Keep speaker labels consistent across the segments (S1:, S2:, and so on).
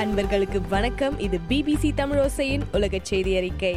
S1: அன்பர்களுக்கு வணக்கம் இது பிபிசி தமிழோசையின் உலக செய்தி அறிக்கை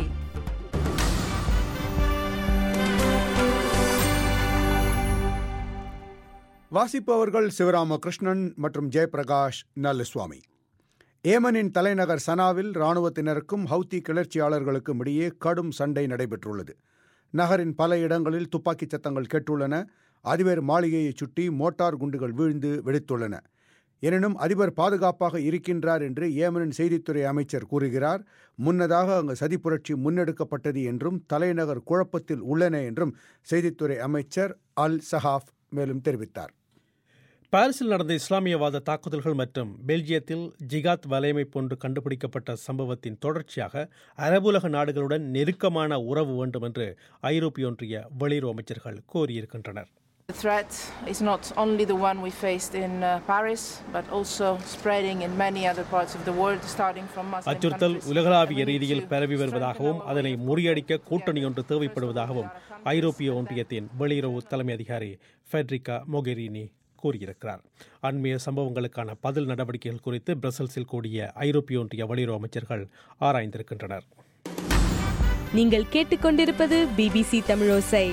S2: வாசிப்பவர்கள் சிவராமகிருஷ்ணன் மற்றும் ஜெயபிரகாஷ் நல்லசுவாமி ஏமனின் தலைநகர் சனாவில் இராணுவத்தினருக்கும் ஹவுத்தி கிளர்ச்சியாளர்களுக்கும் இடையே கடும் சண்டை நடைபெற்றுள்ளது நகரின் பல இடங்களில் துப்பாக்கிச் சத்தங்கள் கேட்டுள்ளன அதிபர் மாளிகையைச் சுற்றி மோட்டார் குண்டுகள் வீழ்ந்து வெடித்துள்ளன எனினும் அதிபர் பாதுகாப்பாக இருக்கின்றார் என்று ஏமனின் செய்தித்துறை அமைச்சர் கூறுகிறார் முன்னதாக அங்கு சதிப்புரட்சி முன்னெடுக்கப்பட்டது என்றும் தலைநகர் குழப்பத்தில் உள்ளன என்றும் செய்தித்துறை அமைச்சர் அல் சஹாஃப் மேலும் தெரிவித்தார்
S3: பாரிஸில் நடந்த இஸ்லாமியவாத தாக்குதல்கள் மற்றும் பெல்ஜியத்தில் ஜிகாத் வலையமை போன்று கண்டுபிடிக்கப்பட்ட சம்பவத்தின் தொடர்ச்சியாக அரபுலக நாடுகளுடன் நெருக்கமான உறவு வேண்டும் என்று ஐரோப்பிய ஒன்றிய வெளியுறவு அமைச்சர்கள் கோரியிருக்கின்றனர்
S4: The threat is not only the one we faced in uh, Paris, but also spreading in many other parts of the world, starting from Muslim
S3: அச்சுறுத்தல்
S4: countries.
S3: உலகளாவிய
S4: And we need
S3: ரீதியில்
S4: to
S3: பரவி
S4: strengthen
S3: வருவதாகவும்
S4: our
S3: அதனை
S4: ways
S3: முறியடிக்க
S4: to
S3: கூட்டணி
S4: together
S3: ஒன்று
S4: with
S3: தேவைப்படுவதாகவும்
S4: our countries
S3: ஐரோப்பிய
S4: so that
S3: ஒன்றியத்தின் வெளியுறவு தலைமை அதிகாரி ஃபெட்ரிகா மொகெரினி கூறியிருக்கிறார் அண்மைய சம்பவங்களுக்கான பதில் நடவடிக்கைகள் குறித்து பிரசல்ஸில் கூடிய ஐரோப்பிய ஒன்றிய வெளியுறவு அமைச்சர்கள் ஆராய்ந்திருக்கின்றனர்
S1: நீங்கள் கேட்டுக்கொண்டிருப்பது பிபிசி தமிழோசை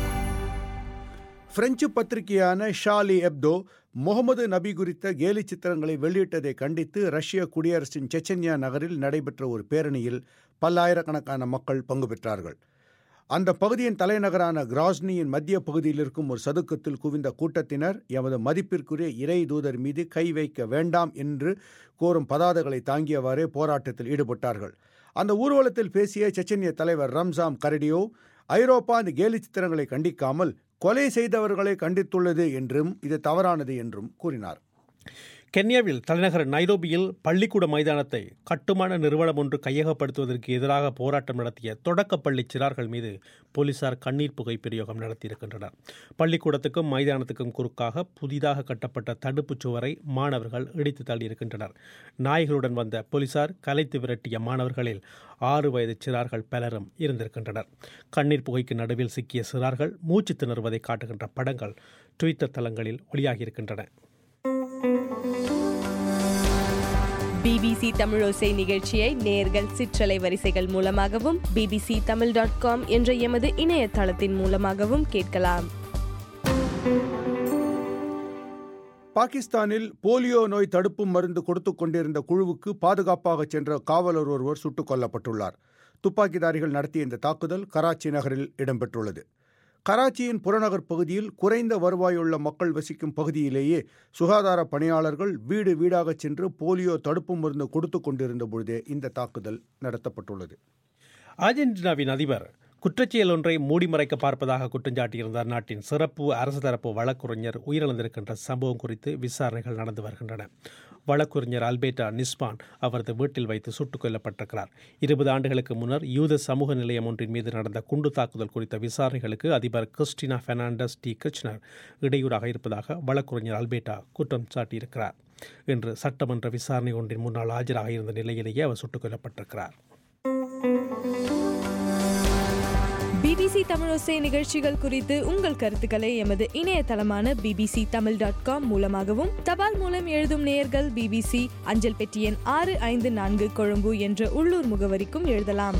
S2: பிரெஞ்சு பத்திரிகையான ஷாலி எப்தோ முகமது நபி குறித்த கேலி சித்திரங்களை வெளியிட்டதை கண்டித்து ரஷ்ய குடியரசின் செச்சன்யா நகரில் நடைபெற்ற ஒரு பேரணியில் பல்லாயிரக்கணக்கான மக்கள் பங்கு பெற்றார்கள் அந்த பகுதியின் தலைநகரான கிராஸ்னியின் மத்திய பகுதியில் இருக்கும் ஒரு சதுக்கத்தில் குவிந்த கூட்டத்தினர் எமது மதிப்பிற்குரிய இறை தூதர் மீது கை வைக்க வேண்டாம் என்று கோரும் பதாதைகளை தாங்கியவாறே போராட்டத்தில் ஈடுபட்டார்கள் அந்த ஊர்வலத்தில் பேசிய செச்சன்ய தலைவர் ரம்சாம் கரடியோ ஐரோப்பா அந்த கேலி சித்திரங்களை கண்டிக்காமல் கொலை செய்தவர்களை கண்டித்துள்ளது என்றும் இது தவறானது என்றும் கூறினார்
S3: கென்யாவில் தலைநகர் நைரோபியில் பள்ளிக்கூட மைதானத்தை கட்டுமான நிறுவனம் ஒன்று கையகப்படுத்துவதற்கு எதிராக போராட்டம் நடத்திய தொடக்கப்பள்ளி சிறார்கள் மீது போலீசார் கண்ணீர் புகை பிரயோகம் நடத்தியிருக்கின்றனர் பள்ளிக்கூடத்துக்கும் மைதானத்துக்கும் குறுக்காக புதிதாக கட்டப்பட்ட தடுப்புச் சுவரை மாணவர்கள் இடித்து தள்ளியிருக்கின்றனர் நாய்களுடன் வந்த போலீசார் கலைத்து விரட்டிய மாணவர்களில் ஆறு வயது சிறார்கள் பலரும் இருந்திருக்கின்றனர் கண்ணீர் புகைக்கு நடுவில் சிக்கிய சிறார்கள் மூச்சு திணறுவதை காட்டுகின்ற படங்கள் ட்விட்டர் தளங்களில் ஒளியாகியிருக்கின்றன
S1: பிபிசி தமிழோசை நிகழ்ச்சியை நேர்கள் சிற்றலை வரிசைகள் மூலமாகவும் பிபிசி தமிழ் டாட் காம் என்ற எமது இணையதளத்தின் மூலமாகவும் கேட்கலாம்
S2: பாகிஸ்தானில் போலியோ நோய் தடுப்பு மருந்து கொடுத்து கொண்டிருந்த குழுவுக்கு பாதுகாப்பாக சென்ற காவலர் ஒருவர் சுட்டுக் கொல்லப்பட்டுள்ளார் துப்பாக்கிதாரிகள் நடத்திய இந்த தாக்குதல் கராச்சி நகரில் இடம்பெற்றுள்ளது கராச்சியின் புறநகர் பகுதியில் குறைந்த வருவாயுள்ள மக்கள் வசிக்கும் பகுதியிலேயே சுகாதார பணியாளர்கள் வீடு வீடாகச் சென்று போலியோ தடுப்பு மருந்து கொடுத்து கொண்டிருந்த பொழுதே இந்த தாக்குதல் நடத்தப்பட்டுள்ளது
S3: அர்ஜென்டினாவின் அதிபர் குற்றச்செயல் ஒன்றை மூடி மறைக்க பார்ப்பதாக குற்றஞ்சாட்டியிருந்த அந்நாட்டின் சிறப்பு அரசு தரப்பு வழக்குரைஞர் உயிரிழந்திருக்கின்ற சம்பவம் குறித்து விசாரணைகள் நடந்து வருகின்றன வழக்குரைஞர் அல்பேட்டா நிஸ்பான் அவரது வீட்டில் வைத்து சுட்டுக் கொல்லப்பட்டிருக்கிறார் இருபது ஆண்டுகளுக்கு முன்னர் யூத சமூக நிலையம் ஒன்றின் மீது நடந்த குண்டு தாக்குதல் குறித்த விசாரணைகளுக்கு அதிபர் கிறிஸ்டினா பெர்னாண்டஸ் டி கிருஷ்ணர் இடையூறாக இருப்பதாக வழக்குரைஞர் அல்பேட்டா குற்றம் சாட்டியிருக்கிறார் இன்று சட்டமன்ற விசாரணை ஒன்றின் முன்னால் ஆஜராக இருந்த நிலையிலேயே அவர் சுட்டுக் கொல்லப்பட்டிருக்கிறார்
S1: பிபிசி தமிழோசை நிகழ்ச்சிகள் குறித்து உங்கள் கருத்துக்களை எமது இணையதளமான பிபிசி தமிழ் டாட் காம் மூலமாகவும் தபால் மூலம் எழுதும் நேயர்கள் பிபிசி அஞ்சல் பெட்டி எண் ஆறு ஐந்து நான்கு கொழும்பு என்ற உள்ளூர் முகவரிக்கும் எழுதலாம்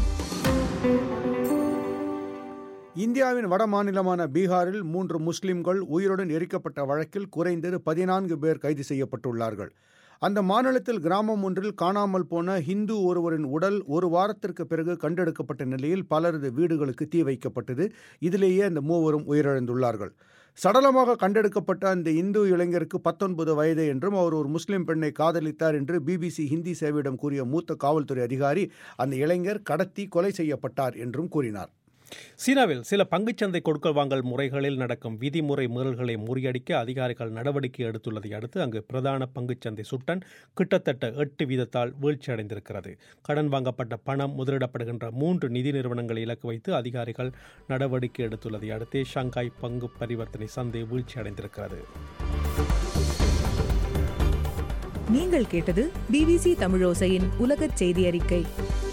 S2: இந்தியாவின் வட மாநிலமான பீகாரில் மூன்று முஸ்லிம்கள் உயிருடன் எரிக்கப்பட்ட வழக்கில் குறைந்தது பதினான்கு பேர் கைது செய்யப்பட்டுள்ளார்கள் அந்த மாநிலத்தில் கிராமம் ஒன்றில் காணாமல் போன ஹிந்து ஒருவரின் உடல் ஒரு வாரத்திற்கு பிறகு கண்டெடுக்கப்பட்ட நிலையில் பலரது வீடுகளுக்கு தீ வைக்கப்பட்டது இதிலேயே அந்த மூவரும் உயிரிழந்துள்ளார்கள் சடலமாக கண்டெடுக்கப்பட்ட அந்த இந்து இளைஞருக்கு பத்தொன்பது வயது என்றும் அவர் ஒரு முஸ்லிம் பெண்ணை காதலித்தார் என்று பிபிசி ஹிந்தி சேவையிடம் கூறிய மூத்த காவல்துறை அதிகாரி அந்த இளைஞர் கடத்தி கொலை செய்யப்பட்டார் என்றும் கூறினார்
S3: சீனாவில் சில பங்குச்சந்தை கொடுக்கல் வாங்கல் முறைகளில் நடக்கும் விதிமுறை மீறல்களை முறியடிக்க அதிகாரிகள் நடவடிக்கை எடுத்துள்ளதை அடுத்து அங்கு பிரதான பங்குச்சந்தை சுட்டன் கிட்டத்தட்ட எட்டு வீதத்தால் வீழ்ச்சியடைந்திருக்கிறது கடன் வாங்கப்பட்ட பணம் முதலிடப்படுகின்ற மூன்று நிதி நிறுவனங்களை இலக்கு வைத்து அதிகாரிகள் நடவடிக்கை எடுத்துள்ளதை அடுத்து ஷங்காய் பங்கு பரிவர்த்தனை சந்தை வீழ்ச்சியடைந்திருக்கிறது
S5: நீங்கள் கேட்டது பிபிசி தமிழோசையின் உலகச் செய்தி அறிக்கை